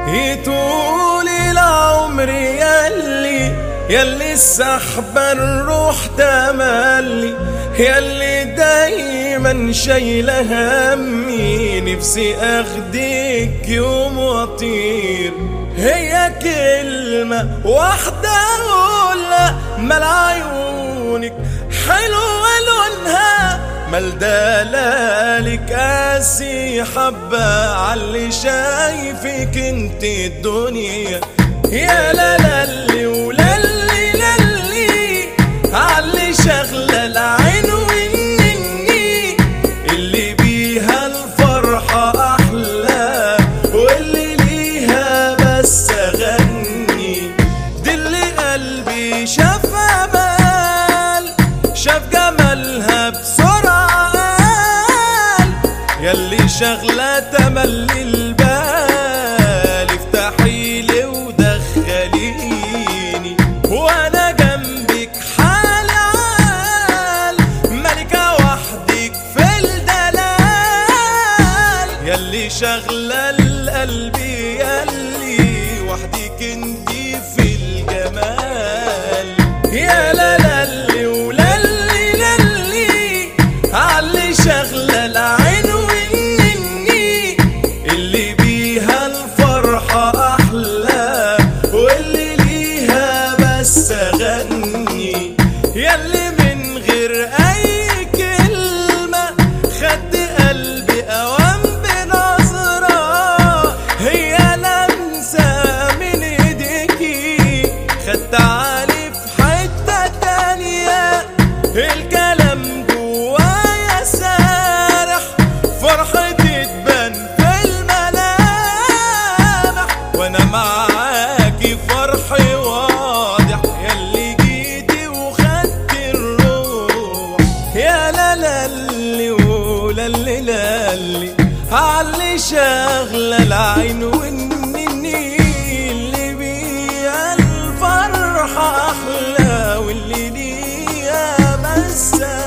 يطول العمر يلي يلي السحب الروح تملي يلي دايما شايلة همي نفسي اخدك يوم واطير هي كلمة واحدة اقولها مال عيونك حلوة لونها مال دلالك قاسي حبة عاللي شايفك انت الدنيا يا لالي ولالي لالي عاللي شغلة العين والنني اللي بيها الفرحة أحلى واللي ليها بس أغني دي اللي قلبي شاف أمل شاف جمالها بسرعة قال ياللي شغلة تملي البال افتحي لي ودخليني وانا جنبك حال عال ملكة وحدك في الدلال ياللي شغلة القلب ياللي وحدك انتي في الجمال يا لالي ولالي لالي عاللي شغلة العين والنني اللي بيها الفرحة أحلى واللي ليها بس أغني ياللي من غير أي كلمة خد قلبي أوام بنظرة هي لمسة من إيديكي خدت علي في حتة تانية الكلام جوايا سارح فرحتي تبان في الملامح وانا معاكي فرحي واضح ياللي جيتي وخدت الروح يا لالي ولالي لالي عاللي شاغلة العين والنني اللي بيها الفرحة أحلى واللي ليها بس